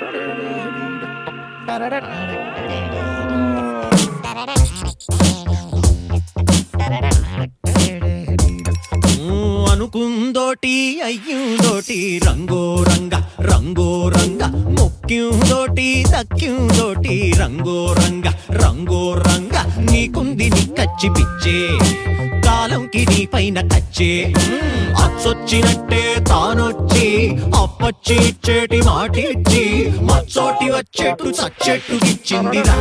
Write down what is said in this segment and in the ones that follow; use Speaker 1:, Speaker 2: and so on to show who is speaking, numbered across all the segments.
Speaker 1: అనుకుందోటి అయ్యుందోటి రంగో రంగ రంగో రంగ ముక్కిందోటి దక్కిందోటి రంగో రంగ రంగో రంగ నీకుంది నీ కచ్చి పిచ్చే కాలంకి నీ పైన కచ్చే మ్మ్, అచ్చొచ్చినట్టే తానొచ్చి అప్పచ్చి ఇచ్చేటి మాటిచ్చి మచ్చోటి వచ్చేట్టు చచ్చెట్టు ఇచ్చిందిరా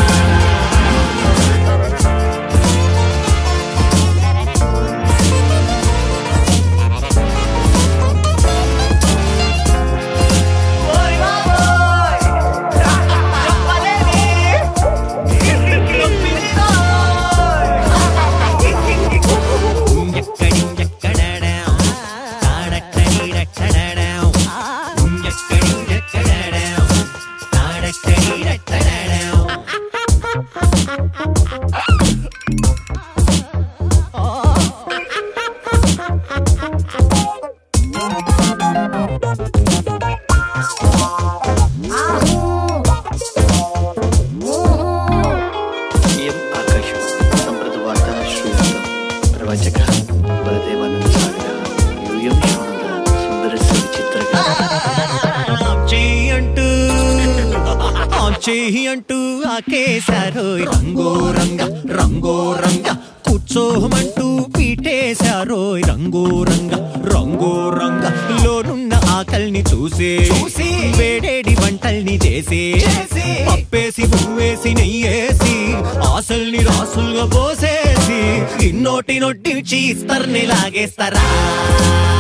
Speaker 2: ఎం ఆకాశం సంప్రద వార్త శ్రీయుతం ప్రవచక బలదేవానంద సాగర యూఎం శోణద సుందరస్య విచిత్రగా
Speaker 1: చెయ్యంటూ చెయ్యి అంటూ ఆకేశారో రంగో రంగ రంగో రంగ కూర్చోమంటూ పీటేశారో రంగో రంగ రంగో రంగ లోనున్న ఆకల్ని చూసే చూసి వేడేడి వంటల్ని చేసే పప్పేసి పువ్వేసి నెయ్యేసి ఆశల్ని రాసులుగా పోసేసి ఇన్నోటి నొట్టి చీస్తర్ని లాగేస్తారా